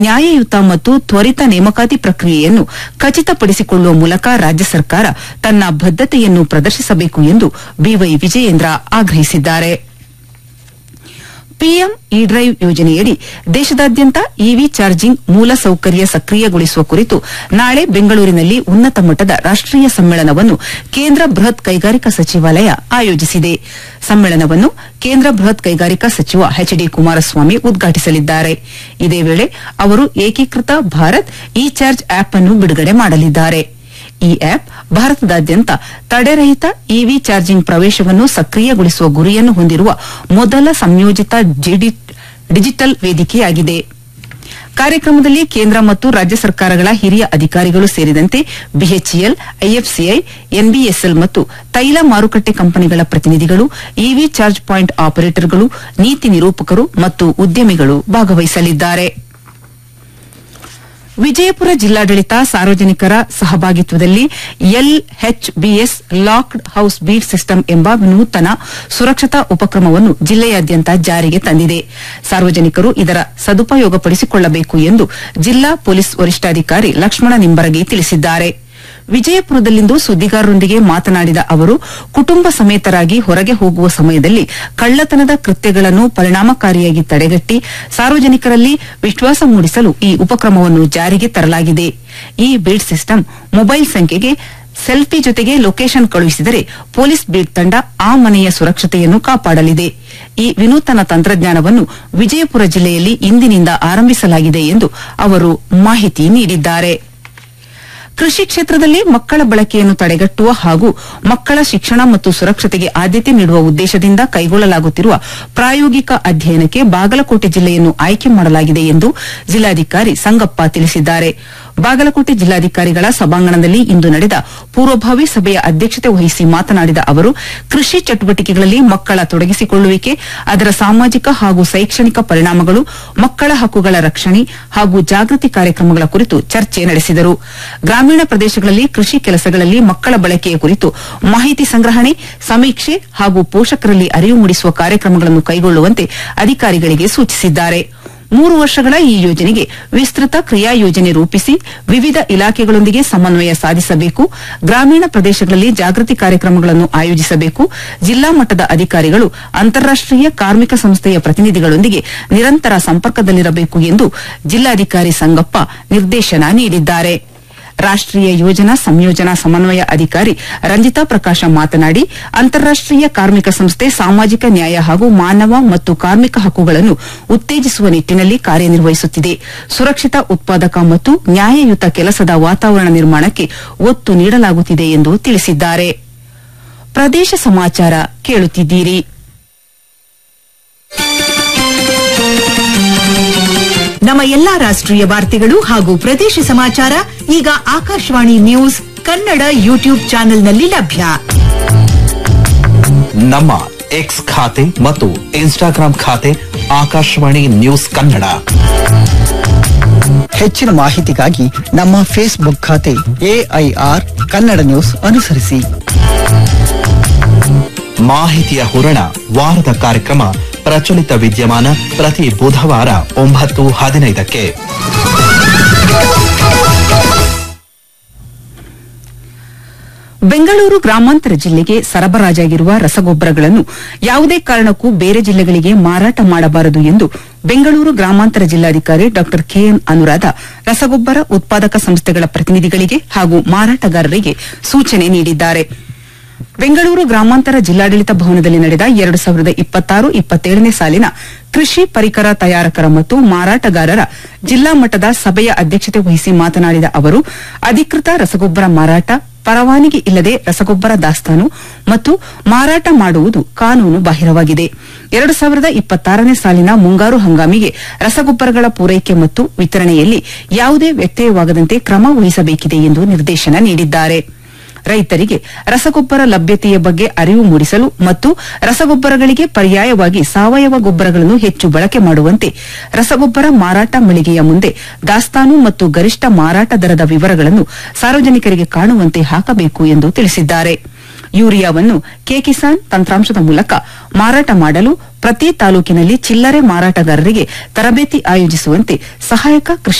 ನ್ಯಾಯಯುತ ಮತ್ತು ತ್ವರಿತ ನೇಮಕಾತಿ ಪ್ರಕ್ರಿಯೆಯನ್ನು ಖಚಿತಪಡಿಸಿಕೊಳ್ಳುವ ಮೂಲಕ ರಾಜ್ಯ ಸರ್ಕಾರ ತನ್ನ ಬದ್ದತೆಯನ್ನು ಪ್ರದರ್ಶಿಸಬೇಕು ಎಂದು ಬಿವೈ ವಿಜಯೇಂದ್ರ ಆಗ್ರಹಿಸಿದ್ದಾರೆ ಪಿಎಂ ಇ ಡ್ರೈವ್ ಯೋಜನೆಯಡಿ ದೇಶದಾದ್ಯಂತ ಇವಿ ಚಾರ್ಜಿಂಗ್ ಮೂಲಸೌಕರ್ಯ ಸಕ್ರಿಯಗೊಳಿಸುವ ಕುರಿತು ನಾಳೆ ಬೆಂಗಳೂರಿನಲ್ಲಿ ಉನ್ನತ ಮಟ್ಟದ ರಾಷ್ಟೀಯ ಸಮ್ಮೇಳನವನ್ನು ಕೇಂದ್ರ ಬೃಹತ್ ಕೈಗಾರಿಕಾ ಸಚಿವಾಲಯ ಆಯೋಜಿಸಿದೆ ಸಮ್ಮೇಳನವನ್ನು ಕೇಂದ್ರ ಬೃಹತ್ ಕೈಗಾರಿಕಾ ಸಚಿವ ಎಚ್ ಡಿ ಕುಮಾರಸ್ವಾಮಿ ಉದ್ಘಾಟಿಸಲಿದ್ದಾರೆ ಇದೇ ವೇಳೆ ಅವರು ಏಕೀಕೃತ ಭಾರತ್ ಇ ಚಾರ್ಜ್ ಆಪ್ ಅನ್ನು ಬಿಡುಗಡೆ ಮಾಡಲಿದ್ದಾರೆ ಈ ಆಪ್ ಭಾರತದಾದ್ಯಂತ ತಡೆರಹಿತ ಇವಿ ಚಾರ್ಜಿಂಗ್ ಪ್ರವೇಶವನ್ನು ಸಕ್ರಿಯಗೊಳಿಸುವ ಗುರಿಯನ್ನು ಹೊಂದಿರುವ ಮೊದಲ ಸಂಯೋಜಿತ ಜಿಡಿ- ಡಿಜಿಟಲ್ ವೇದಿಕೆಯಾಗಿದೆ ಕಾರ್ಯಕ್ರಮದಲ್ಲಿ ಕೇಂದ್ರ ಮತ್ತು ರಾಜ್ಯ ಸರ್ಕಾರಗಳ ಹಿರಿಯ ಅಧಿಕಾರಿಗಳು ಸೇರಿದಂತೆ ಬಿಎಚ್ಇಎಲ್ ಐಎಫ್ಸಿಐ ಎನ್ಬಿಎಸ್ಎಲ್ ಮತ್ತು ತೈಲ ಮಾರುಕಟ್ಟೆ ಕಂಪನಿಗಳ ಪ್ರತಿನಿಧಿಗಳು ಇವಿ ಚಾರ್ಜ್ ಪಾಯಿಂಟ್ ಆಪರೇಟರ್ಗಳು ನೀತಿ ನಿರೂಪಕರು ಮತ್ತು ಉದ್ಯಮಿಗಳು ಭಾಗವಹಿಸಲಿದ್ದಾರೆ ವಿಜಯಪುರ ಜಿಲ್ಲಾಡಳಿತ ಸಾರ್ವಜನಿಕರ ಸಹಭಾಗಿತ್ವದಲ್ಲಿ LHBS locked house beat system ಎಂಬ ನೂತನ ಸುರಕ್ಷತಾ ಉಪಕ್ರಮವನ್ನು ಜಿಲ್ಲೆಯಾದ್ಯಂತ ಜಾರಿಗೆ ತಂದಿದೆ ಸಾರ್ವಜನಿಕರು ಇದರ ಸದುಪಯೋಗಪಡಿಸಿಕೊಳ್ಳಬೇಕು ಎಂದು ಜಿಲ್ಲಾ ಪೊಲೀಸ್ ವರಿಷ್ಠಾಧಿಕಾರಿ ಲಕ್ಷ್ಮಣ ನಿಂಬರಗಿ ತಿಳಿಸಿದ್ದಾರೆ ವಿಜಯಪುರದಲ್ಲಿಂದು ಸುದ್ದಿಗಾರರೊಂದಿಗೆ ಮಾತನಾಡಿದ ಅವರು ಕುಟುಂಬ ಸಮೇತರಾಗಿ ಹೊರಗೆ ಹೋಗುವ ಸಮಯದಲ್ಲಿ ಕಳ್ಳತನದ ಕೃತ್ಯಗಳನ್ನು ಪರಿಣಾಮಕಾರಿಯಾಗಿ ತಡೆಗಟ್ಟಿ ಸಾರ್ವಜನಿಕರಲ್ಲಿ ವಿಶ್ವಾಸ ಮೂಡಿಸಲು ಈ ಉಪಕ್ರಮವನ್ನು ಜಾರಿಗೆ ತರಲಾಗಿದೆ ಈ ಬೀಟ್ ಸಿಸ್ಟಮ್ ಮೊಬೈಲ್ ಸಂಖ್ಯೆಗೆ ಸೆಲ್ಫಿ ಜೊತೆಗೆ ಲೊಕೇಶನ್ ಕಳುಹಿಸಿದರೆ ಪೊಲೀಸ್ ಬೀಟ್ ತಂಡ ಆ ಮನೆಯ ಸುರಕ್ಷತೆಯನ್ನು ಕಾಪಾಡಲಿದೆ ಈ ವಿನೂತನ ತಂತ್ರಜ್ಞಾನವನ್ನು ವಿಜಯಪುರ ಜಿಲ್ಲೆಯಲ್ಲಿ ಇಂದಿನಿಂದ ಆರಂಭಿಸಲಾಗಿದೆ ಎಂದು ಅವರು ಮಾಹಿತಿ ನೀಡಿದ್ದಾರೆ ಕೃಷಿ ಕ್ಷೇತ್ರದಲ್ಲಿ ಮಕ್ಕಳ ಬಳಕೆಯನ್ನು ತಡೆಗಟ್ಟುವ ಹಾಗೂ ಮಕ್ಕಳ ಶಿಕ್ಷಣ ಮತ್ತು ಸುರಕ್ಷತೆಗೆ ಆದ್ಯತೆ ನೀಡುವ ಉದ್ದೇಶದಿಂದ ಕೈಗೊಳ್ಳಲಾಗುತ್ತಿರುವ ಪ್ರಾಯೋಗಿಕ ಅಧ್ಯಯನಕ್ಕೆ ಬಾಗಲಕೋಟೆ ಜಿಲ್ಲೆಯನ್ನು ಆಯ್ಕೆ ಮಾಡಲಾಗಿದೆ ಎಂದು ಜಿಲ್ಲಾಧಿಕಾರಿ ಸಂಗಪ್ಪ ತಿಳಿಸಿದ್ದಾರೆ ಬಾಗಲಕೋಟೆ ಜಿಲ್ಲಾಧಿಕಾರಿಗಳ ಸಭಾಂಗಣದಲ್ಲಿ ಇಂದು ನಡೆದ ಪೂರ್ವಭಾವಿ ಸಭೆಯ ಅಧ್ಯಕ್ಷತೆ ವಹಿಸಿ ಮಾತನಾಡಿದ ಅವರು ಕೃಷಿ ಚಟುವಟಿಕೆಗಳಲ್ಲಿ ಮಕ್ಕಳ ತೊಡಗಿಸಿಕೊಳ್ಳುವಿಕೆ ಅದರ ಸಾಮಾಜಿಕ ಹಾಗೂ ಶೈಕ್ಷಣಿಕ ಪರಿಣಾಮಗಳು ಮಕ್ಕಳ ಹಕ್ಕುಗಳ ರಕ್ಷಣೆ ಹಾಗೂ ಜಾಗೃತಿ ಕಾರ್ಯಕ್ರಮಗಳ ಕುರಿತು ಚರ್ಚೆ ನಡೆಸಿದರು ಗ್ರಾಮೀಣ ಪ್ರದೇಶಗಳಲ್ಲಿ ಕೃಷಿ ಕೆಲಸಗಳಲ್ಲಿ ಮಕ್ಕಳ ಬಳಕೆಯ ಕುರಿತು ಮಾಹಿತಿ ಸಂಗ್ರಹಣೆ ಸಮೀಕ್ಷೆ ಹಾಗೂ ಪೋಷಕರಲ್ಲಿ ಅರಿವು ಮೂಡಿಸುವ ಕಾರ್ಯಕ್ರಮಗಳನ್ನು ಕೈಗೊಳ್ಳುವಂತೆ ಅಧಿಕಾರಿಗಳಿಗೆ ಸೂಚಿಸಿದ್ದಾರೆ ಮೂರು ವರ್ಷಗಳ ಈ ಯೋಜನೆಗೆ ವಿಸ್ತೃತ ಕ್ರಿಯಾ ಯೋಜನೆ ರೂಪಿಸಿ ವಿವಿಧ ಇಲಾಖೆಗಳೊಂದಿಗೆ ಸಮನ್ವಯ ಸಾಧಿಸಬೇಕು ಗ್ರಾಮೀಣ ಪ್ರದೇಶಗಳಲ್ಲಿ ಜಾಗೃತಿ ಕಾರ್ಯಕ್ರಮಗಳನ್ನು ಆಯೋಜಿಸಬೇಕು ಜಿಲ್ಲಾ ಮಟ್ಟದ ಅಧಿಕಾರಿಗಳು ಅಂತಾರಾಷ್ಟೀಯ ಕಾರ್ಮಿಕ ಸಂಸ್ಥೆಯ ಪ್ರತಿನಿಧಿಗಳೊಂದಿಗೆ ನಿರಂತರ ಸಂಪರ್ಕದಲ್ಲಿರಬೇಕು ಎಂದು ಜಿಲ್ಲಾಧಿಕಾರಿ ಸಂಗಪ್ಪ ನಿರ್ದೇಶನ ನೀಡಿದ್ದಾರೆ ರಾಷ್ಟೀಯ ಯೋಜನಾ ಸಂಯೋಜನಾ ಸಮನ್ವಯ ಅಧಿಕಾರಿ ರಂಜಿತಾ ಪ್ರಕಾಶ ಮಾತನಾಡಿ ಅಂತಾರಾಷ್ಟೀಯ ಕಾರ್ಮಿಕ ಸಂಸ್ಥೆ ಸಾಮಾಜಿಕ ನ್ಯಾಯ ಹಾಗೂ ಮಾನವ ಮತ್ತು ಕಾರ್ಮಿಕ ಹಕ್ಕುಗಳನ್ನು ಉತ್ತೇಜಿಸುವ ನಿಟ್ಟಿನಲ್ಲಿ ಕಾರ್ಯನಿರ್ವಹಿಸುತ್ತಿದೆ ಸುರಕ್ಷಿತ ಉತ್ಪಾದಕ ಮತ್ತು ನ್ಯಾಯಯುತ ಕೆಲಸದ ವಾತಾವರಣ ನಿರ್ಮಾಣಕ್ಕೆ ಒತ್ತು ನೀಡಲಾಗುತ್ತಿದೆ ಎಂದು ತಿಳಿಸಿದ್ದಾರೆ ಪ್ರದೇಶ ಸಮಾಚಾರ ಕೇಳುತ್ತಿದ್ದೀರಿ ನಮ್ಮ ಎಲ್ಲಾ ರಾಷ್ಟ್ರೀಯ ವಾರ್ತೆಗಳು ಹಾಗೂ ಪ್ರದೇಶ ಸಮಾಚಾರ ಈಗ ಆಕಾಶವಾಣಿ ನ್ಯೂಸ್ ಕನ್ನಡ ಯೂಟ್ಯೂಬ್ ಚಾನೆಲ್ನಲ್ಲಿ ಲಭ್ಯ ನಮ್ಮ ಎಕ್ಸ್ ಖಾತೆ ಮತ್ತು ಇನ್ಸ್ಟಾಗ್ರಾಂ ಖಾತೆ ಆಕಾಶವಾಣಿ ನ್ಯೂಸ್ ಕನ್ನಡ ಹೆಚ್ಚಿನ ಮಾಹಿತಿಗಾಗಿ ನಮ್ಮ ಫೇಸ್ಬುಕ್ ಖಾತೆ ಎಐಆರ್ ಕನ್ನಡ ನ್ಯೂಸ್ ಅನುಸರಿಸಿ ಮಾಹಿತಿಯ ಹೂರಣ ವಾರದ ಕಾರ್ಯಕ್ರಮ ಪ್ರಚಲಿತ ವಿದ್ಯಮಾನ ಪ್ರತಿ ಬುಧವಾರ ಒಂಬತ್ತು ಹದಿನೈದಕ್ಕೆ ಬೆಂಗಳೂರು ಗ್ರಾಮಾಂತರ ಜಿಲ್ಲೆಗೆ ಸರಬರಾಜಾಗಿರುವ ರಸಗೊಬ್ಬರಗಳನ್ನು ಯಾವುದೇ ಕಾರಣಕ್ಕೂ ಬೇರೆ ಜಿಲ್ಲೆಗಳಿಗೆ ಮಾರಾಟ ಮಾಡಬಾರದು ಎಂದು ಬೆಂಗಳೂರು ಗ್ರಾಮಾಂತರ ಜಿಲ್ಲಾಧಿಕಾರಿ ಡಾ ಕೆಎಂ ಅನುರಾಧ ರಸಗೊಬ್ಬರ ಉತ್ಪಾದಕ ಸಂಸ್ಥೆಗಳ ಪ್ರತಿನಿಧಿಗಳಿಗೆ ಹಾಗೂ ಮಾರಾಟಗಾರರಿಗೆ ಸೂಚನೆ ನೀಡಿದ್ದಾರೆ ಬೆಂಗಳೂರು ಗ್ರಾಮಾಂತರ ಜಿಲ್ಲಾಡಳಿತ ಭವನದಲ್ಲಿ ನಡೆದ ಎರಡು ಸಾವಿರದ ಇಪ್ಪತ್ತಾರು ಇಪ್ಪತ್ತೇಳನೇ ಸಾಲಿನ ಕೃಷಿ ಪರಿಕರ ತಯಾರಕರ ಮತ್ತು ಮಾರಾಟಗಾರರ ಜಿಲ್ಲಾ ಮಟ್ಟದ ಸಭೆಯ ಅಧ್ಯಕ್ಷತೆ ವಹಿಸಿ ಮಾತನಾಡಿದ ಅವರು ಅಧಿಕೃತ ರಸಗೊಬ್ಬರ ಮಾರಾಟ ಪರವಾನಗಿ ಇಲ್ಲದೆ ರಸಗೊಬ್ಬರ ದಾಸ್ತಾನು ಮತ್ತು ಮಾರಾಟ ಮಾಡುವುದು ಕಾನೂನು ಬಾಹಿರವಾಗಿದೆ ಎರಡು ಸಾವಿರದ ಇಪ್ಪತ್ತಾರನೇ ಸಾಲಿನ ಮುಂಗಾರು ಹಂಗಾಮಿಗೆ ರಸಗೊಬ್ಬರಗಳ ಪೂರೈಕೆ ಮತ್ತು ವಿತರಣೆಯಲ್ಲಿ ಯಾವುದೇ ವ್ಯತ್ಯಯವಾಗದಂತೆ ಕ್ರಮ ವಹಿಸಬೇಕಿದೆ ಎಂದು ನಿರ್ದೇಶನ ನೀಡಿದ್ದಾರೆ ರೈತರಿಗೆ ರಸಗೊಬ್ಬರ ಲಭ್ಯತೆಯ ಬಗ್ಗೆ ಅರಿವು ಮೂಡಿಸಲು ಮತ್ತು ರಸಗೊಬ್ಬರಗಳಿಗೆ ಪರ್ಯಾಯವಾಗಿ ಸಾವಯವ ಗೊಬ್ಬರಗಳನ್ನು ಹೆಚ್ಚು ಬಳಕೆ ಮಾಡುವಂತೆ ರಸಗೊಬ್ಬರ ಮಾರಾಟ ಮಳಿಗೆಯ ಮುಂದೆ ದಾಸ್ತಾನು ಮತ್ತು ಗರಿಷ್ಠ ಮಾರಾಟ ದರದ ವಿವರಗಳನ್ನು ಸಾರ್ವಜನಿಕರಿಗೆ ಕಾಣುವಂತೆ ಹಾಕಬೇಕು ಎಂದು ತಿಳಿಸಿದ್ದಾರೆ ಯೂರಿಯಾವನ್ನು ಕೆಕಿಸಾನ್ ತಂತ್ರಾಂಶದ ಮೂಲಕ ಮಾರಾಟ ಮಾಡಲು ಪ್ರತಿ ತಾಲೂಕಿನಲ್ಲಿ ಚಿಲ್ಲರೆ ಮಾರಾಟಗಾರರಿಗೆ ತರಬೇತಿ ಆಯೋಜಿಸುವಂತೆ ಸಹಾಯಕ ಕೃಷಿ